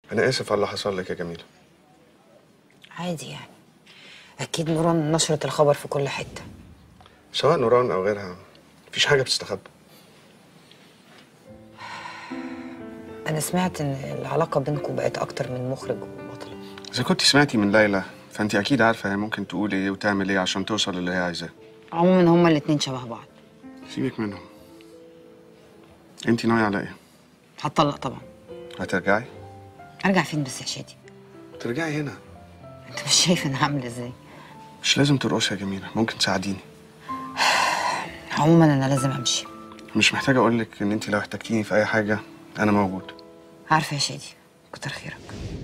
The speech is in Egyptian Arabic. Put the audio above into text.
انا اسف على اللي حصل لك يا جميله عادي يعني اكيد نوران نشرت الخبر في كل حته سواء نوران او غيرها مفيش حاجه بتستخبى انا سمعت ان العلاقه بينكم بقت اكتر من مخرج وبطل اذا كنت سمعتي من ليلى فانت اكيد عارفه هي ممكن تقول ايه وتعمل ايه عشان توصل للي هي عايزاه عموما هما الاتنين شبه بعض سيبك منهم انت ناويه على ايه هتطلق طبعا هترجعي ارجع فين بس يا شادي ترجعي هنا انت مش شايف انا عامله ازاي مش لازم ترقصي يا جميله ممكن تساعديني عموما انا لازم امشي مش محتاج اقول لك ان انت لو احتجتيني في اي حاجه انا موجود عارفه يا شادي كتر خيرك